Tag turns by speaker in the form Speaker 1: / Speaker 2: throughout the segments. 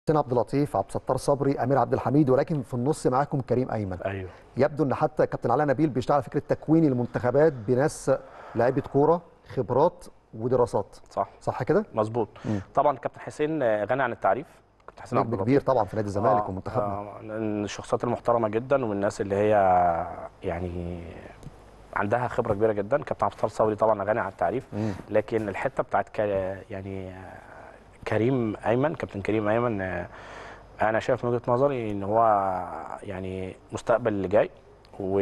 Speaker 1: حسين عبد اللطيف عبد الستار صبري امير عبد الحميد ولكن في النص معاكم كريم ايمن
Speaker 2: ايوه
Speaker 1: يبدو ان حتى كابتن علاء نبيل بيشتغل على فكره تكوين المنتخبات بناس لعيبه كوره خبرات ودراسات
Speaker 2: صح
Speaker 1: صح كده
Speaker 2: مظبوط طبعا كابتن حسين آه، غني عن التعريف كابتن حسين عبد
Speaker 1: نجم
Speaker 2: اللطيف
Speaker 1: كبير طبعا في نادي الزمالك
Speaker 2: آه،
Speaker 1: ومنتخبنا
Speaker 2: آه، من الشخصيات المحترمه جدا ومن الناس اللي هي يعني عندها خبره كبيره جدا كابتن عبد الستار صبري طبعا غني عن التعريف
Speaker 1: مم.
Speaker 2: لكن الحته بتاعت ك- يعني آه، كريم ايمن كابتن كريم ايمن آه، انا شايف من وجهه نظري ان هو يعني مستقبل اللي جاي و...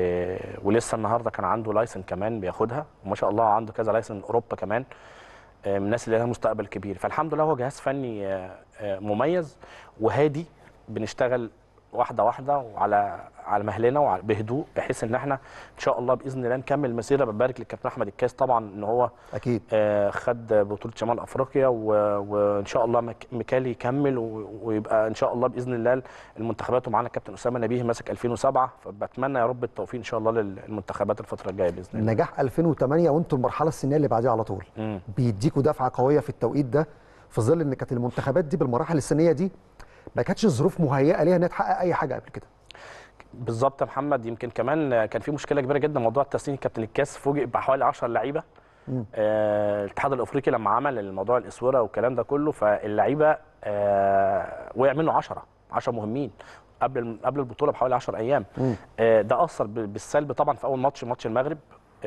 Speaker 2: ولسه النهارده كان عنده لايسن كمان بياخدها وما شاء الله عنده كذا لايسن اوروبا كمان آه، من الناس اللي لها مستقبل كبير فالحمد لله هو جهاز فني آه، آه، مميز وهادي بنشتغل واحده واحده وعلى على مهلنا وعلى بهدوء بحيث ان احنا ان شاء الله باذن الله نكمل المسيره ببارك للكابتن احمد الكاس طبعا ان هو
Speaker 1: اكيد
Speaker 2: آه، خد بطوله شمال افريقيا و- وان شاء الله مك- ميكالي يكمل و- ويبقى ان شاء الله باذن الله المنتخبات ومعانا كابتن اسامه نبيه ماسك 2007 فبتمنى يا رب التوفيق ان شاء الله للمنتخبات الفتره الجايه باذن الله
Speaker 1: نجاح 2008 وانتم المرحله السنيه اللي بعديها على طول
Speaker 2: مم.
Speaker 1: بيديكوا دفعه قويه في التوقيت ده في ظل ان كانت المنتخبات دي بالمراحل السنيه دي ما كانتش الظروف مهيئه ليها انها تحقق اي حاجه قبل كده
Speaker 2: بالظبط يا محمد يمكن كمان كان في مشكله كبيره جدا موضوع التسنين كابتن الكاس فوجئ بحوالي 10 لعيبه
Speaker 1: مم.
Speaker 2: آه، الاتحاد الافريقي لما عمل الموضوع الاسوره والكلام ده كله فاللعيبه آه، وقع منه 10 10 مهمين قبل قبل البطوله بحوالي 10 ايام
Speaker 1: مم.
Speaker 2: آه، ده اثر ب- بالسلب طبعا في اول ماتش ماتش المغرب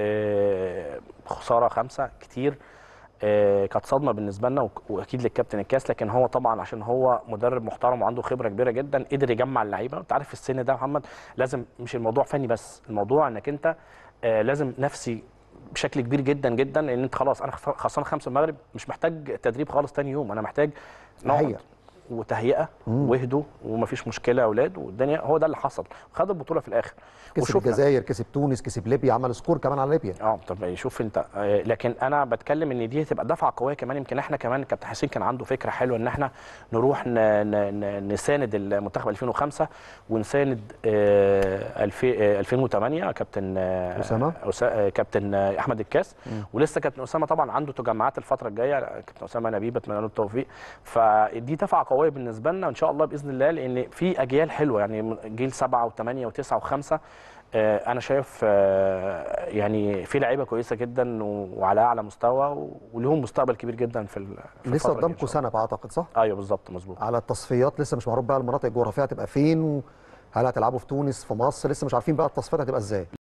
Speaker 2: آه، خساره خمسه كتير آه، كانت صدمه بالنسبه لنا وك- واكيد للكابتن الكاس لكن هو طبعا عشان هو مدرب محترم وعنده خبره كبيره جدا قدر يجمع اللعيبه انت عارف في السن ده يا محمد لازم مش الموضوع فني بس الموضوع انك انت آه، لازم نفسي بشكل كبير جدا جدا ان انت خلاص انا خسر- خسران خمسه المغرب مش محتاج تدريب خالص تاني يوم انا محتاج نقعد
Speaker 1: تهيأ.
Speaker 2: وتهيئه واهدوا ومفيش مشكله يا اولاد والدنيا هو ده اللي حصل خد البطوله في الاخر
Speaker 1: كسب
Speaker 2: وشفنا-
Speaker 1: الجزائر كسب تونس كسب ليبيا عمل سكور كمان على ليبيا
Speaker 2: اه طب شوف انت آه، لكن انا بتكلم ان دي هتبقى دفعه قويه كمان يمكن احنا كمان كابتن حسين كان عنده فكره حلوه ان احنا نروح ن- ن- ن- نساند المنتخب 2005 ونساند آه، الف- آه، 2008 كابتن آه،
Speaker 1: أسامة؟
Speaker 2: أسا- آه، كابتن آه، احمد الكاس ولسه كابتن اسامه طبعا عنده تجمعات الفتره الجايه كابتن اسامه نبيه بتمنى له التوفيق فدي دفعه قويه بالنسبه لنا ان شاء الله باذن الله لان في اجيال حلوه يعني جيل سبعه وثمانيه وتسعه وخمسه آه، انا شايف آه، يعني في لعيبه كويسه جدا و- وعلى اعلى مستوى و- ولهم مستقبل كبير جدا في ال- في
Speaker 1: لسه
Speaker 2: الفترة دي إن
Speaker 1: قدامكم
Speaker 2: شاء الله.
Speaker 1: سنه بعتقد صح
Speaker 2: ايوه بالظبط مظبوط
Speaker 1: على التصفيات لسه مش معروف بقى المناطق الجغرافيه هتبقى فين وهل هتلعبوا في تونس في مصر لسه مش عارفين بقى التصفيات هتبقى ازاي